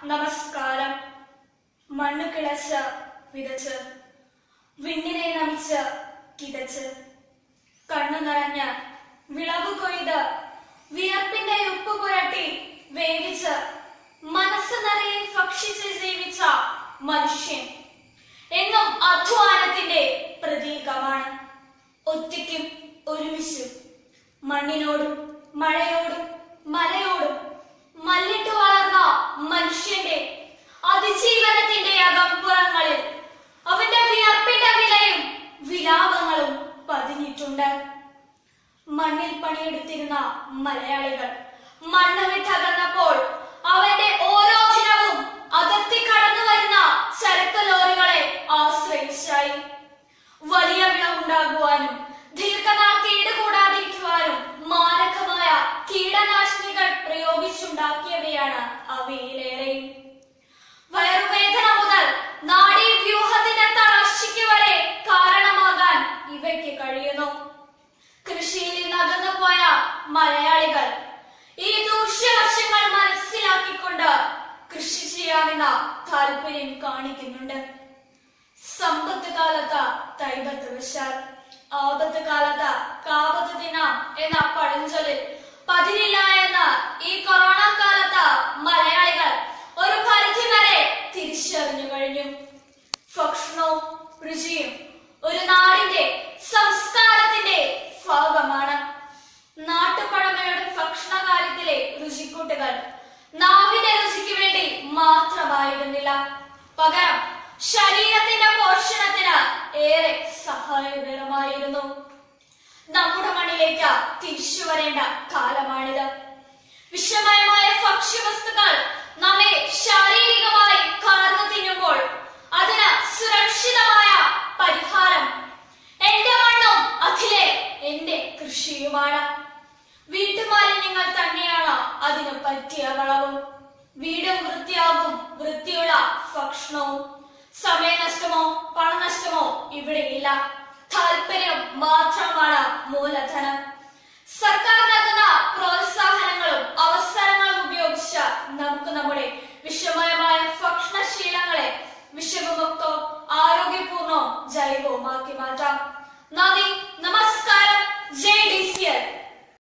നമസ്കാരം മണ്ണ് കിളച്ച വിതച്ച് വിണ്ണിനെ നമിച്ച് കിതച്ച് കണ്ണു നിറഞ്ഞ വിളവ് കൊയ്ത് വിയർപ്പിന്റെ ഉപ്പ് പുരട്ടി വേവിച്ച് മനസ്സ് നിറയെ ഭക്ഷിച്ച് ജീവിച്ച മനുഷ്യൻ എന്നും അധ്വാനത്തിന്റെ പ്രതീകമാണ് ഒറ്റയ്ക്കും ഒരുമിച്ചും മണ്ണിനോടും മഴയോടും മലയോടും മല്ലിട്ട് വളർന്ന മനുഷ്യന്റെ അതിജീവനത്തിന്റെ അകമ്പുറങ്ങളിൽ അവന്റെ വിയർപ്പിന്റെ വിലയും വിലാപങ്ങളും പതിഞ്ഞിട്ടുണ്ട് മണ്ണിൽ പണിയെടുത്തിരുന്ന മലയാളികൾ മണ്ണ് വിട്ടകന്നപ്പോൾ അവന്റെ ഓരോ ദിനവും അതിർത്തി കടന്നു വരുന്ന ചരക്ക് ലോറികളെ ആശ്രയിച്ചായി വലിയ വിളവുണ്ടാകുവാനും ദീർഘനാൾ കേടുകൂടാതിരിക്കുവാനും മാരകമായ കീടനാശിനികൾ പ്രയോഗിച്ചുണ്ടാക്കിയവയാണ് അവയിലേറെയും വയറുവേദന മുതൽ നാഡീവ്യൂഹത്തിന്റെ തളർച്ചയ്ക്ക് വരെ കാരണമാകാൻ ഇവയ്ക്ക് കഴിയുന്നു കൃഷിയിൽ നിന്ന് അകന്നുപോയ മലയാളികൾ ഈ ദൂഷ്യവശങ്ങൾ മനസ്സിലാക്കിക്കൊണ്ട് കൃഷി ചെയ്യാനെന്ന താല്പര്യം കാണിക്കുന്നുണ്ട് സമ്പത്ത് കാലത്ത് തൈബത്ത് വിശാൽ ആപത്ത് കാലത്ത് കാപത്ത് തിന്നാം എന്ന പഴഞ്ചൊല്ലിൽ പതിരില്ല എന്ന ഈ കൊറോണ കാലത്ത് മലയാളികൾ ഒരു പരിധി വരെ തിരിച്ചറിഞ്ഞു കഴിഞ്ഞു ഭക്ഷണവും രുചിയും ഒരു നാടിന്റെ സംസ്കാരത്തിന്റെ ഭാഗമാണ് നാട്ടുപഴമയുടെ ഭക്ഷണ കാര്യത്തിലെ രുചിക്കൂട്ടുകൾ നാവിന്റെ രുചിക്ക് വേണ്ടി മാത്രമായിരുന്നില്ല പകരം ശരീരത്തിന്റെ പോഷണത്തിന് ഏറെ സഹായകരമായിരുന്നു നമ്മുടെ മണ്ണിലേക്ക് തിരിച്ചു വരേണ്ട കാലമാണിത് വിഷമയമായ ഭക്ഷ്യവസ്തുക്കൾ നമ്മെ ശാരീരികമായി കാർന്നു തിന്നുമ്പോൾ അതിന് സുരക്ഷിതമായ പരിഹാരം എന്റെ മണ്ണും അതിലെ എന്റെ കൃഷിയുമാണ് വീട്ടുമാലിന്യങ്ങൾ തന്നെയാണ് അതിന് പറ്റിയ വളവും വീടും വൃത്തിയാകും വൃത്തിയുള്ള ഭക്ഷണവും സമയനഷ്ടമോ പണനഷ്ടമോ ഇവിടെയില്ല താല്പര്യം മാത്രമാണ് മൂലധനം സർക്കാർ നൽകുന്ന പ്രോത്സാഹനങ്ങളും അവസരങ്ങളും ഉപയോഗിച്ച് നമുക്ക് നമ്മുടെ വിഷമയമായ ഭക്ഷണശീലങ്ങളെ വിഷമുക്തവും ആരോഗ്യപൂർണവും ജൈവവുമാക്കി മാറ്റാം നന്ദി